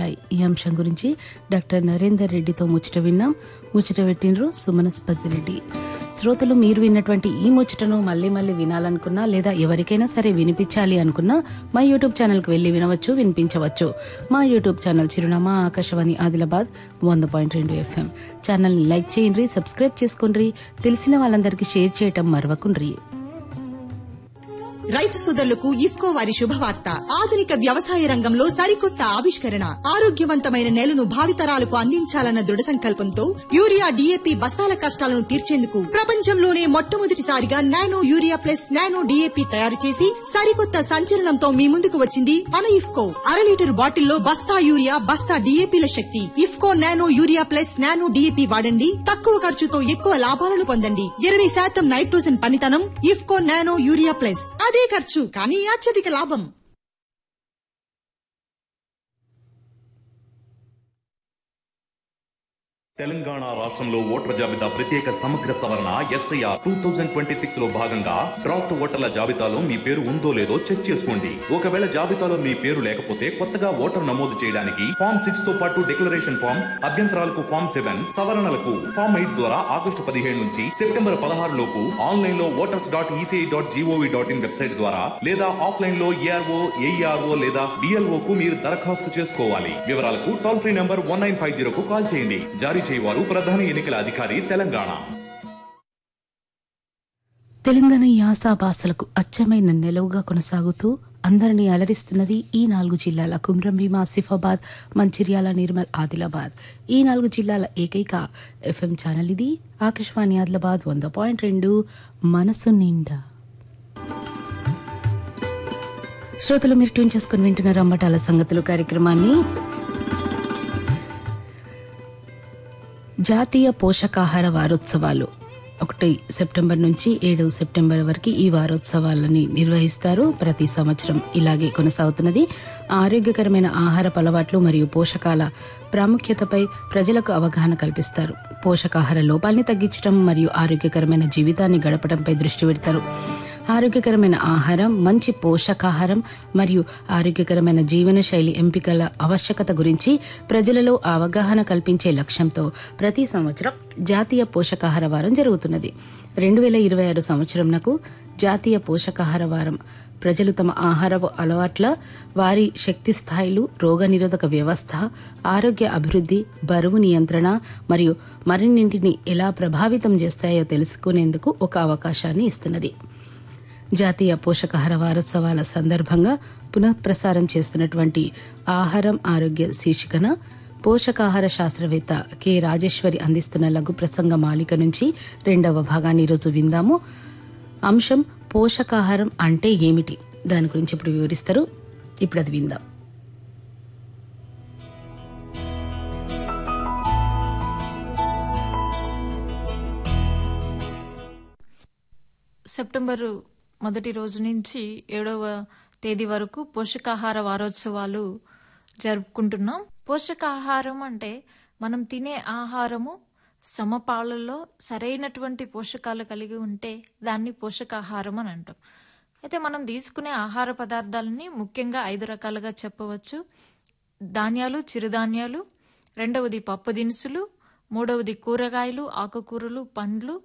ఉంటాయి ఈ అంశం గురించి డాక్టర్ నరేందర్ రెడ్డితో ముచ్చట విన్నాం ముచ్చట పెట్టినరు సుమనస్పతి రెడ్డి శ్రోతలు మీరు విన్నటువంటి ఈ ముచ్చటను మళ్ళీ మళ్ళీ వినాలనుకున్నా లేదా ఎవరికైనా సరే వినిపించాలి అనుకున్నా మా యూట్యూబ్ ఛానల్కి వెళ్ళి వినవచ్చు వినిపించవచ్చు మా యూట్యూబ్ ఛానల్ చిరునామా ఆకాశవాణి ఆదిలాబాద్ వంద పాయింట్ రెండు ఎఫ్ఎం ఛానల్ని లైక్ చేయండి సబ్స్క్రైబ్ చేసుకోండి తెలిసిన వాళ్ళందరికీ షేర్ చేయటం మరవకుండ్రి రైతు సోదరులకు ఇఫ్కో వారి శుభవార్త ఆధునిక వ్యవసాయ రంగంలో సరికొత్త ఆవిష్కరణ ఆరోగ్యవంతమైన నేలను భావితరాలకు అందించాలన్న దృఢ సంకల్పంతో యూరియా డీఏపీ బస్తాల కష్టాలను తీర్చేందుకు ప్రపంచంలోనే మొట్టమొదటిసారిగా nano urea plus nano DAP తయారు చేసి సరికొత్త సంచలనంతో మీ ముందుకు వచ్చింది మన ఇఫ్కో అర లీటర్ బాటిల్లో బస్తా యూరియా బస్తా డీఏపీల శక్తి IFFCO nano urea plus nano DAP వాడండి తక్కువ ఖర్చుతో ఎక్కువ లాభాలను పొందండి ఇరవై శాతం నైట్రోజన్ పనితనం ఇఫ్కో నానో యూరియా ప్లస్ అదే ఖర్చు కానీ అత్యధిక లాభం తెలంగాణ రాష్ట్రంలో ఓటర్ల జాబితా ప్రత్యేక సమగ్ర సవరణ SIR two thousand twenty six లో భాగంగా డ్రాఫ్ట్ ఓటర్ల జాబితాలో మీ పేరు ఉందో లేదో చెక్ చేసుకోండి ఒకవేళ జాబితాలో మీ పేరు లేకపోతే కొత్తగా ఓటర్ నమోదు చేయడానికి ఫామ్ సిక్స్ తో పాటు డిక్లరేషన్ ఫామ్ అభ్యంతరాలకు ఫామ్ సెవెన్ సవరణలకు ఫామ్ ఎయిట్ ద్వారా ఆగస్టు పదిహేడు నుంచి సెప్టెంబర్ పదహారు లోపు ఆన్లైన్ లో voters dot ECI dot GOV dot in website ద్వారా లేదా ఆఫ్లైన్ లో ఏఆర్ఓ ఏఈఆర్ఓ లేదా డిఎల్ఓ కు మీరు దరఖాస్తు చేసుకోవాలి వివరాలకు toll free number one nine five zero కు కాల్ చేయండి జారీ చేయవారు ప్రధాన ఎన్నికల అధికారి తెలంగాణ తెలంగాణ యాస భాషలకు అచ్చమైన నిలవుగా కొనసాగుతూ అందరినీ అలరిస్తున్నది ఈ నాలుగు జిల్లాల కుమ్రంభీం ఆసిఫాబాద్ మంచిర్యాల నిర్మల్ ఆదిలాబాద్ ఈ నాలుగు జిల్లాల ఏకైక ఎఫ్ఎం ఛానల్ ఇది ఆకాశవాణి ఆదిలాబాద్ వంద పాయింట్ రెండు మనసు నిండా శ్రోతలు మీరు ట్యూన్ చేసుకుని వింటున్నారు అమ్మటాల సంగతులు కార్యక్రమాన్ని జాతీయ పోషకాహార వారోత్సవాలు ఒకటి సెప్టెంబర్ నుంచి ఏడు సెప్టెంబర్ వరకు ఈ వారోత్సవాలని నిర్వహిస్తారు ప్రతి సంవత్సరం ఇలాగే కొనసాగుతున్నది ఆరోగ్యకరమైన ఆహారపు అలవాట్లు మరియు పోషకాల ప్రాముఖ్యతపై ప్రజలకు అవగాహన కల్పిస్తారు పోషకాహార లోపాల్ని తగ్గించడం మరియు ఆరోగ్యకరమైన జీవితాన్ని గడపడంపై దృష్టి పెడతారు ఆరోగ్యకరమైన ఆహారం మంచి పోషకాహారం మరియు ఆరోగ్యకరమైన జీవన శైలి ఎంపికల ఆవశ్యకత గురించి ప్రజలలో అవగాహన కల్పించే లక్ష్యంతో ప్రతి సంవత్సరం జాతీయ పోషకాహార వారం జరుగుతున్నది రెండు వేల ఇరవై ఆరు సంవత్సరంనకు జాతీయ పోషకాహార వారం ప్రజలు తమ ఆహారపు అలవాట్ల వారి శక్తి స్థాయిలు రోగనిరోధక వ్యవస్థ ఆరోగ్య అభివృద్ధి బరువు నియంత్రణ మరియు మరిన్నింటిని ఎలా ప్రభావితం చేస్తాయో తెలుసుకునేందుకు ఒక అవకాశాన్ని ఇస్తున్నది జాతీయ పోషకాహార వారోత్సవాల సందర్భంగా పునఃప్రసారం చేస్తున్నటువంటి ఆహారం ఆరోగ్య శీర్షికన పోషకాహార శాస్త్రవేత్త కె రాజేశ్వరి అందిస్తున్న లఘు ప్రసంగ మాలిక నుంచి రెండవ భాగాన్ని ఈరోజు విందాము అంశం పోషకాహారం అంటే ఏమిటి దాని గురించి ఇప్పుడు వివరిస్తారు ఇప్పుడు అది విందాం సెప్టెంబర్ మొదటి రోజు నుంచి ఏడవ తేదీ వరకు పోషకాహార వారోత్సవాలు జరుపుకుంటున్నాం పోషకాహారం అంటే మనం తినే ఆహారము సమపాలలో సరైనటువంటి పోషకాలు కలిగి ఉంటే దాన్ని పోషకాహారం అని అంటాం అయితే మనం తీసుకునే ఆహార పదార్థాలని ముఖ్యంగా ఐదు రకాలుగా చెప్పవచ్చు ధాన్యాలు చిరుధాన్యాలు రెండవది పప్పు దినుసులు మూడవది కూరగాయలు ఆకుకూరలు పండ్లు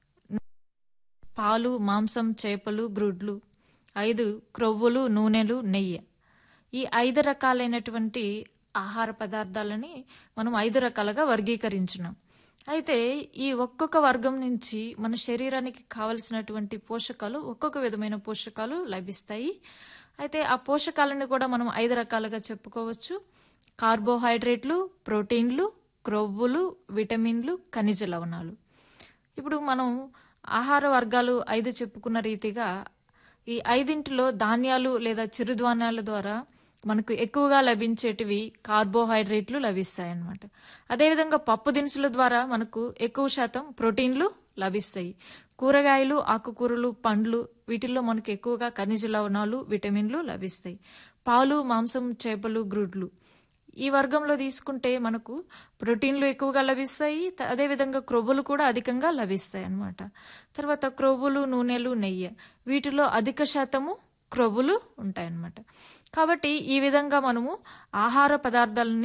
పాలు మాంసం చేపలు గ్రుడ్లు ఐదు క్రొవ్వులు నూనెలు నెయ్యి ఈ ఐదు రకాలైనటువంటి ఆహార పదార్థాలని మనం ఐదు రకాలుగా వర్గీకరించినాం అయితే ఈ ఒక్కొక్క వర్గం నుంచి మన శరీరానికి కావలసినటువంటి పోషకాలు ఒక్కొక్క విధమైన పోషకాలు లభిస్తాయి అయితే ఆ పోషకాలను కూడా మనం ఐదు రకాలుగా చెప్పుకోవచ్చు కార్బోహైడ్రేట్లు ప్రోటీన్లు క్రొవ్వులు విటమిన్లు ఖనిజ లవణాలు ఇప్పుడు మనం ఆహార వర్గాలు ఐదు చెప్పుకున్న రీతిగా ఈ ఐదింటిలో ధాన్యాలు లేదా చిరుధాన్యాల ద్వారా మనకు ఎక్కువగా లభించేటివి కార్బోహైడ్రేట్లు లభిస్తాయి అన్నమాట అదేవిధంగా పప్పు దినుసుల ద్వారా మనకు ఎక్కువ శాతం ప్రోటీన్లు లభిస్తాయి కూరగాయలు ఆకుకూరలు పండ్లు వీటిల్లో మనకు ఎక్కువగా ఖనిజ లవణాలు విటమిన్లు లభిస్తాయి పాలు మాంసం చేపలు గ్రుడ్లు ఈ వర్గంలో తీసుకుంటే మనకు ప్రోటీన్లు ఎక్కువగా లభిస్తాయి త- అదేవిధంగా క్రొవ్వులు కూడా అధికంగా లభిస్తాయి అన్నమాట తర్వాత క్రొవ్వులు నూనెలు నెయ్యి వీటిలో అధిక శాతము క్రొవ్వులు ఉంటాయన్నమాట కాబట్టి ఈ విధంగా మనము ఆహార పదార్థాలని